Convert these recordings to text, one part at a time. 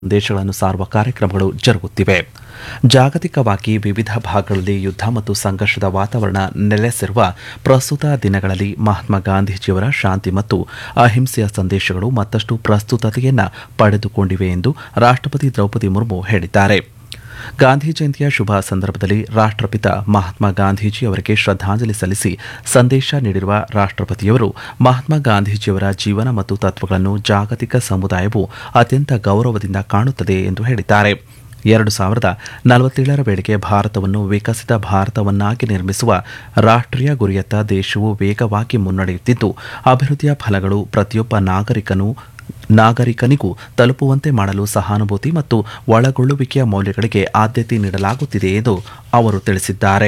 ಸಂದೇಶಗಳನ್ನು ಸಾರುವ ಕಾರ್ಯಕ್ರಮಗಳು ಜರುಗುತ್ತಿವೆ ಜಾಗತಿಕವಾಗಿ ವಿವಿಧ ಭಾಗಗಳಲ್ಲಿ ಯುದ್ಧ ಮತ್ತು ಸಂಘರ್ಷದ ವಾತಾವರಣ ನೆಲೆಸಿರುವ ಪ್ರಸ್ತುತ ದಿನಗಳಲ್ಲಿ ಮಹಾತ್ಮ ಗಾಂಧೀಜಿಯವರ ಶಾಂತಿ ಮತ್ತು ಅಹಿಂಸೆಯ ಸಂದೇಶಗಳು ಮತ್ತಷ್ಟು ಪ್ರಸ್ತುತತೆಯನ್ನ ಪಡೆದುಕೊಂಡಿವೆ ಎಂದು ರಾಷ್ಟ್ರಪತಿ ದ್ರೌಪದಿ ಮುರ್ಮು ಹೇಳಿದ್ದಾರೆ ಗಾಂಧಿ ಜಯಂತಿಯ ಶುಭ ಸಂದರ್ಭದಲ್ಲಿ ರಾಷ್ಟ್ರಪಿತ ಮಹಾತ್ಮ ಗಾಂಧೀಜಿ ಅವರಿಗೆ ಶ್ರದ್ಧಾಂಜಲಿ ಸಲ್ಲಿಸಿ ಸಂದೇಶ ನೀಡಿರುವ ರಾಷ್ಟ್ರಪತಿಯವರು ಮಹಾತ್ಮ ಗಾಂಧೀಜಿಯವರ ಜೀವನ ಮತ್ತು ತತ್ವಗಳನ್ನು ಜಾಗತಿಕ ಸಮುದಾಯವು ಅತ್ಯಂತ ಗೌರವದಿಂದ ಕಾಣುತ್ತದೆ ಎಂದು ಹೇಳಿದ್ದಾರೆ ಎರಡು ಸಾವಿರದ ನಲವತ್ತೇಳರ ವೇಳೆಗೆ ಭಾರತವನ್ನು ವಿಕಸಿತ ಭಾರತವನ್ನಾಗಿ ನಿರ್ಮಿಸುವ ರಾಷ್ಟ್ರೀಯ ಗುರಿಯತ್ತ ದೇಶವು ವೇಗವಾಗಿ ಮುನ್ನಡೆಯುತ್ತಿದ್ದು ಅಭಿವೃದ್ಧಿಯ ಫಲಗಳು ಪ್ರತಿಯೊಬ್ಬ ನಾಗರಿಕನು ನಾಗರಿಕನಿಗೂ ತಲುಪುವಂತೆ ಮಾಡಲು ಸಹಾನುಭೂತಿ ಮತ್ತು ಒಳಗೊಳ್ಳುವಿಕೆಯ ಮೌಲ್ಯಗಳಿಗೆ ಆದ್ಯತೆ ನೀಡಲಾಗುತ್ತಿದೆ ಎಂದು ಅವರು ತಿಳಿಸಿದ್ದಾರೆ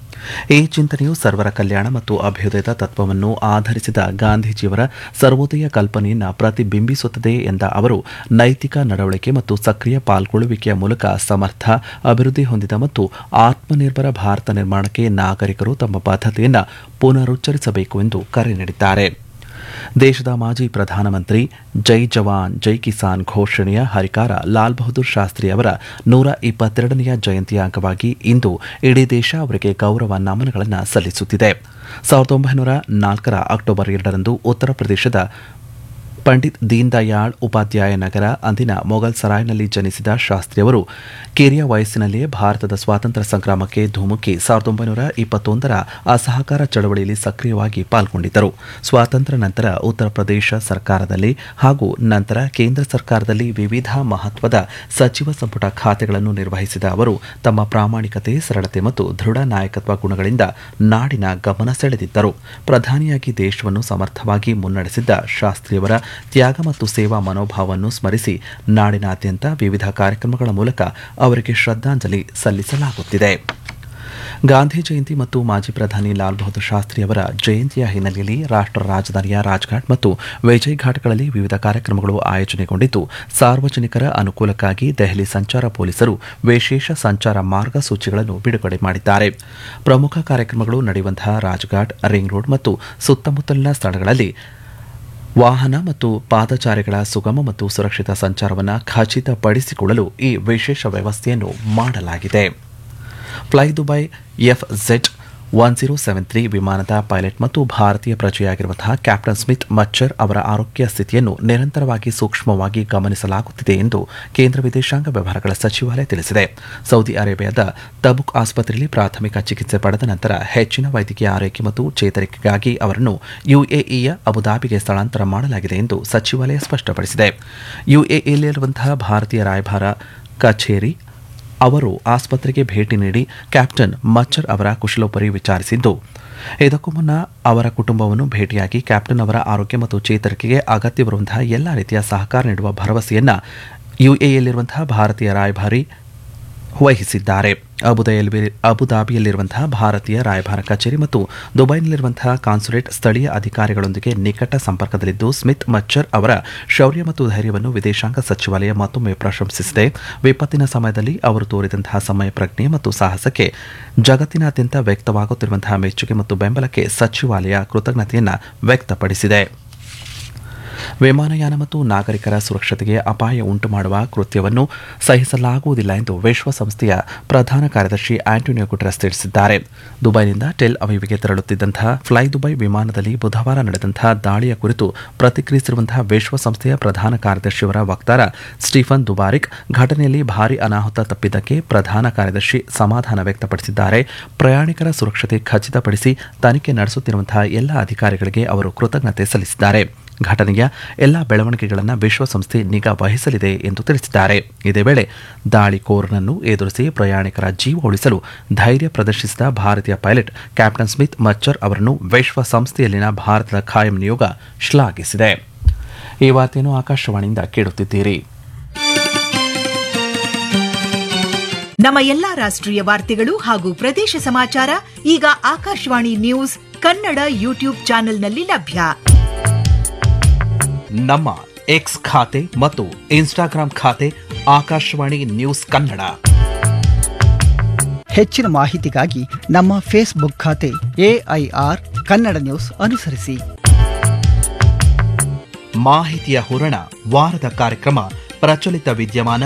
ಈ ಚಿಂತನೆಯು ಸರ್ವರ ಕಲ್ಯಾಣ ಮತ್ತು ಅಭ್ಯುದಯದ ತತ್ವವನ್ನು ಆಧರಿಸಿದ ಗಾಂಧೀಜಿಯವರ ಸರ್ವೋದಯ ಕಲ್ಪನೆಯನ್ನು ಪ್ರತಿಬಿಂಬಿಸುತ್ತದೆ ಎಂದ ಅವರು ನೈತಿಕ ನಡವಳಿಕೆ ಮತ್ತು ಸಕ್ರಿಯ ಪಾಲ್ಗೊಳ್ಳುವಿಕೆಯ ಮೂಲಕ ಸಮರ್ಥ ಅಭಿವೃದ್ಧಿ ಹೊಂದಿದ ಮತ್ತು ಆತ್ಮನಿರ್ಭರ ಭಾರತ ನಿರ್ಮಾಣಕ್ಕೆ ನಾಗರಿಕರು ತಮ್ಮ ಬದ್ಧತೆಯನ್ನು ಪುನರುಚ್ಚರಿಸಬೇಕು ಎಂದು ಕರೆ ನೀಡಿದ್ದಾರೆ ದೇಶದ ಮಾಜಿ ಪ್ರಧಾನಮಂತ್ರಿ ಜೈ ಜವಾನ್ ಜೈ ಕಿಸಾನ್ ಘೋಷಣೆಯ ಹರಿಕಾರ ಲಾಲ್ ಬಹದ್ದೂರ್ ಶಾಸ್ತ್ರಿ ಅವರ ನೂರ ಇಪ್ಪತ್ತೆರಡನೆಯ ಜಯಂತಿಯ ಅಂಗವಾಗಿ ಇಂದು ಇಡೀ ದೇಶ ಅವರಿಗೆ ಗೌರವ ನಮನಗಳನ್ನು ಸಲ್ಲಿಸುತ್ತಿದೆ ಸಾವಿರದ ಒಂಬೈನೂರ ನಾಲ್ಕರ ಅಕ್ಟೋಬರ್ ಎರಡರಂದು ಉತ್ತರ ಪ್ರದೇಶದ ಪಂಡಿತ್ ದೀನ್ ದಯಾಳ್ ಉಪಾಧ್ಯಾಯ ನಗರ ಅಂದಿನ ಮೊಘಲ್ ಸರಾಯ್ನಲ್ಲಿ ಜನಿಸಿದ ಶಾಸ್ತ್ರಿಯವರು ಕಿರಿಯ ವಯಸ್ಸಿನಲ್ಲಿಯೇ ಭಾರತದ ಸ್ವಾತಂತ್ರ್ಯ ಸಂಗ್ರಾಮಕ್ಕೆ ಧುಮುಕಿ ಸಾವಿರದ ಒಂಬೈನೂರ ಇಪ್ಪತ್ತೊಂದರ ಅಸಹಕಾರ ಚಳವಳಿಯಲ್ಲಿ ಸಕ್ರಿಯವಾಗಿ ಪಾಲ್ಗೊಂಡಿದ್ದರು ಸ್ವಾತಂತ್ರ್ಯ ನಂತರ ಉತ್ತರ ಪ್ರದೇಶ ಸರ್ಕಾರದಲ್ಲಿ ಹಾಗೂ ನಂತರ ಕೇಂದ್ರ ಸರ್ಕಾರದಲ್ಲಿ ವಿವಿಧ ಮಹತ್ವದ ಸಚಿವ ಸಂಪುಟ ಖಾತೆಗಳನ್ನು ನಿರ್ವಹಿಸಿದ ಅವರು ತಮ್ಮ ಪ್ರಾಮಾಣಿಕತೆ ಸರಳತೆ ಮತ್ತು ದೃಢ ನಾಯಕತ್ವ ಗುಣಗಳಿಂದ ನಾಡಿನ ಗಮನ ಸೆಳೆದಿದ್ದರು ಪ್ರಧಾನಿಯಾಗಿ ದೇಶವನ್ನು ಸಮರ್ಥವಾಗಿ ಮುನ್ನಡೆಸಿದ್ದ ಶಾಸ್ತ್ರಿಯವರ ತ್ಯಾಗ ಮತ್ತು ಸೇವಾ ಮನೋಭಾವವನ್ನು ಸ್ಮರಿಸಿ ನಾಡಿನಾದ್ಯಂತ ವಿವಿಧ ಕಾರ್ಯಕ್ರಮಗಳ ಮೂಲಕ ಅವರಿಗೆ ಶ್ರದ್ಧಾಂಜಲಿ ಸಲ್ಲಿಸಲಾಗುತ್ತಿದೆ ಗಾಂಧಿ ಜಯಂತಿ ಮತ್ತು ಮಾಜಿ ಪ್ರಧಾನಿ ಲಾಲ್ ಬಹದ್ದೂರ್ ಶಾಸ್ತ್ರಿ ಅವರ ಜಯಂತಿಯ ಹಿನ್ನೆಲೆಯಲ್ಲಿ ರಾಷ್ಟ್ರ ರಾಜಧಾನಿಯ ರಾಜ್ಘಾಟ್ ಮತ್ತು ವಿಜಯ್ ಘಾಟ್ಗಳಲ್ಲಿ ವಿವಿಧ ಕಾರ್ಯಕ್ರಮಗಳು ಆಯೋಜನೆಗೊಂಡಿದ್ದು ಸಾರ್ವಜನಿಕರ ಅನುಕೂಲಕ್ಕಾಗಿ ದೆಹಲಿ ಸಂಚಾರ ಪೊಲೀಸರು ವಿಶೇಷ ಸಂಚಾರ ಮಾರ್ಗಸೂಚಿಗಳನ್ನು ಬಿಡುಗಡೆ ಮಾಡಿದ್ದಾರೆ ಪ್ರಮುಖ ಕಾರ್ಯಕ್ರಮಗಳು ನಡೆಯುವಂತಹ ರಾಜ್ಘಾಟ್ ರಿಂಗ್ ರೋಡ್ ಮತ್ತು ಸುತ್ತಮುತ್ತಲಿನ ಸ್ಥಳಗಳಲ್ಲಿ ವಾಹನ ಮತ್ತು ಪಾದಚಾರಿಗಳ ಸುಗಮ ಮತ್ತು ಸುರಕ್ಷಿತ ಸಂಚಾರವನ್ನು ಖಚಿತಪಡಿಸಿಕೊಳ್ಳಲು ಈ ವಿಶೇಷ ವ್ಯವಸ್ಥೆಯನ್ನು ಮಾಡಲಾಗಿದೆ fly Dubai F Z one zero seven three ವಿಮಾನದ ಪೈಲಟ್ ಮತ್ತು ಭಾರತೀಯ ಪ್ರಜೆಯಾಗಿರುವಂತಹ ಕ್ಯಾಪ್ಟನ್ ಸ್ಮಿತ್ ಮಚ್ಚರ್ ಅವರ ಆರೋಗ್ಯ ಸ್ಥಿತಿಯನ್ನು ನಿರಂತರವಾಗಿ ಸೂಕ್ಷ್ಮವಾಗಿ ಗಮನಿಸಲಾಗುತ್ತಿದೆ ಎಂದು ಕೇಂದ್ರ ವಿದೇಶಾಂಗ ವ್ಯವಹಾರಗಳ ಸಚಿವಾಲಯ ತಿಳಿಸಿದೆ ಸೌದಿ ಅರೇಬಿಯಾದ ತಬುಕ್ ಆಸ್ಪತ್ರೆಯಲ್ಲಿ ಪ್ರಾಥಮಿಕ ಚಿಕಿತ್ಸೆ ಪಡೆದ ನಂತರ ಹೆಚ್ಚಿನ ವೈದ್ಯಕೀಯ ಆರೈಕೆ ಮತ್ತು ಚೇತರಿಕೆಗಾಗಿ ಅವರನ್ನು ಯುಎಇಯ ಅಬುದಾಬಿಗೆ ಸ್ಥಳಾಂತರ ಮಾಡಲಾಗಿದೆ ಎಂದು ಸಚಿವಾಲಯ ಸ್ಪಷ್ಟಪಡಿಸಿದೆ ಯುಎಇಯಲ್ಲಿರುವಂತಹ ಭಾರತೀಯ ರಾಯಭಾರ ಕಚೇರಿ ಅವರು ಆಸ್ಪತ್ರೆಗೆ ಭೇಟಿ ನೀಡಿ ಕ್ಯಾಪ್ಟನ್ ಮಚ್ಚರ್ ಅವರ ಕುಶಲೋಪರಿ ವಿಚಾರಿಸಿದ್ದು ಇದಕ್ಕೂ ಮುನ್ನ ಅವರ ಕುಟುಂಬವನ್ನು ಭೇಟಿಯಾಗಿ ಕ್ಯಾಪ್ಟನ್ ಅವರ ಆರೋಗ್ಯ ಮತ್ತು ಚೇತರಿಕೆಗೆ ಅಗತ್ಯವಿರುವಂತಹ ಎಲ್ಲ ರೀತಿಯ ಸಹಕಾರ ನೀಡುವ ಭರವಸೆಯನ್ನ ಯುಎಇಯಲ್ಲಿರುವಂತಹ ಭಾರತೀಯ ರಾಯಭಾರಿ ವಹಿಸಿದ್ದಾರೆ ಅಬುದಾಯಲ್ಲಿ ಅಬುದಾಬಿಯಲ್ಲಿರುವಂತಹ ಭಾರತೀಯ ರಾಯಭಾರ ಕಚೇರಿ ಮತ್ತು ದುಬೈನಲ್ಲಿರುವಂತಹ ಕಾನ್ಸುಲೇಟ್ ಸ್ಥಳೀಯ ಅಧಿಕಾರಿಗಳೊಂದಿಗೆ ನಿಕಟ ಸಂಪರ್ಕದಲ್ಲಿದ್ದು ಸ್ಮಿತ್ ಮಚ್ಚರ್ ಅವರ ಶೌರ್ಯ ಮತ್ತು ಧೈರ್ಯವನ್ನು ವಿದೇಶಾಂಗ ಸಚಿವಾಲಯ ಮತ್ತೊಮ್ಮೆ ಪ್ರಶಂಸಿಸಿದೆ ವಿಪತ್ತಿನ ಸಮಯದಲ್ಲಿ ಅವರು ತೋರಿದಂತಹ ಸಮಯ ಪ್ರಜ್ಞೆ ಮತ್ತು ಸಾಹಸಕ್ಕೆ ಜಗತ್ತಿನಾದ್ಯಂತ ವ್ಯಕ್ತವಾಗುತ್ತಿರುವಂತಹ ಮೆಚ್ಚುಗೆ ಮತ್ತು ಬೆಂಬಲಕ್ಕೆ ಸಚಿವಾಲಯ ಕೃತಜ್ಞತೆಯನ್ನು ವ್ಯಕ್ತಪಡಿಸಿದೆ ವಿಮಾನಯಾನ ಮತ್ತು ನಾಗರಿಕರ ಸುರಕ್ಷತೆಗೆ ಅಪಾಯ ಉಂಟು ಮಾಡುವ ಕೃತ್ಯವನ್ನು ಸಹಿಸಲಾಗುವುದಿಲ್ಲ ಎಂದು ವಿಶ್ವಸಂಸ್ಥೆಯ ಪ್ರಧಾನ ಕಾರ್ಯದರ್ಶಿ ಆಂಟೋನಿಯೋ ಗುಟೆರಸ್ ತಿಳಿಸಿದ್ದಾರೆ ದುಬೈನಿಂದ ಟೆಲ್ ಅವೀವಿಗೆ ತೆರಳುತ್ತಿದ್ದಂತಹ ಫ್ಲೈ ದುಬೈ ವಿಮಾನದಲ್ಲಿ ಬುಧವಾರ ನಡೆದಂತಹ ದಾಳಿಯ ಕುರಿತು ಪ್ರತಿಕ್ರಿಯಿಸಿರುವಂತಹ ವಿಶ್ವಸಂಸ್ಥೆಯ ಪ್ರಧಾನ ಕಾರ್ಯದರ್ಶಿಯವರ ವಕ್ತಾರ ಸ್ಟೀಫನ್ ದುಬಾರಿಕ್ ಘಟನೆಯಲ್ಲಿ ಭಾರಿ ಅನಾಹುತ ತಪ್ಪಿದ್ದಕ್ಕೆ ಪ್ರಧಾನ ಕಾರ್ಯದರ್ಶಿ ಸಮಾಧಾನ ವ್ಯಕ್ತಪಡಿಸಿದ್ದಾರೆ ಪ್ರಯಾಣಿಕರ ಸುರಕ್ಷತೆ ಖಚಿತಪಡಿಸಿ ತನಿಖೆ ನಡೆಸುತ್ತಿರುವಂತಹ ಎಲ್ಲ ಅಧಿಕಾರಿಗಳಿಗೆ ಅವರು ಕೃತಜ್ಞತೆ ಸಲ್ಲಿಸಿದ್ದಾರೆ ಘಟನೆಯ ಎಲ್ಲ ಬೆಳವಣಿಗೆಗಳನ್ನು ವಿಶ್ವಸಂಸ್ಥೆ ನಿಗಾ ವಹಿಸಲಿದೆ ಎಂದು ತಿಳಿಸಿದ್ದಾರೆ ಇದೇ ವೇಳೆ ದಾಳಿಕೋರನನ್ನು ಎದುರಿಸಿ ಪ್ರಯಾಣಿಕರ ಜೀವ ಉಳಿಸಲು ಧೈರ್ಯ ಪ್ರದರ್ಶಿಸಿದ ಭಾರತೀಯ ಪೈಲಟ್ ಕ್ಯಾಪ್ಟನ್ ಸ್ಮಿತ್ ಮಚ್ಚರ್ ಅವರನ್ನು ವಿಶ್ವಸಂಸ್ಥೆಯಲ್ಲಿನ ಭಾರತದ ಖಾಯಂ ನಿಯೋಗ ಶ್ಲಾಘಿಸಿದೆ ಈ ವಾರ್ತೆಯನ್ನು ಆಕಾಶವಾಣಿಯಿಂದ ಕೇಳುತ್ತಿದ್ದೀರಿ ನಮ್ಮ ಎಲ್ಲಾ ರಾಷ್ಟ್ರೀಯ ವಾರ್ತೆಗಳು ಹಾಗೂ ಪ್ರದೇಶ ಸಮಾಚಾರ ಈಗ ಆಕಾಶವಾಣಿ ನ್ಯೂಸ್ ಕನ್ನಡ ಯೂಟ್ಯೂಬ್ ಚಾನೆಲ್ನಲ್ಲಿ ಲಭ್ಯ ನಮ್ಮ ಎಕ್ಸ್ ಖಾತೆ ಮತ್ತು ಇನ್ಸ್ಟಾಗ್ರಾಂ ಖಾತೆ ಆಕಾಶವಾಣಿ ನ್ಯೂಸ್ ಕನ್ನಡ ಹೆಚ್ಚಿನ ಮಾಹಿತಿಗಾಗಿ ನಮ್ಮ ಫೇಸ್ಬುಕ್ ಖಾತೆ ಎಐಆರ್ ಕನ್ನಡ ನ್ಯೂಸ್ ಅನುಸರಿಸಿ ಮಾಹಿತಿಯ ಹೂರಣ ವಾರದ ಕಾರ್ಯಕ್ರಮ ಪ್ರಚಲಿತ ವಿದ್ಯಮಾನ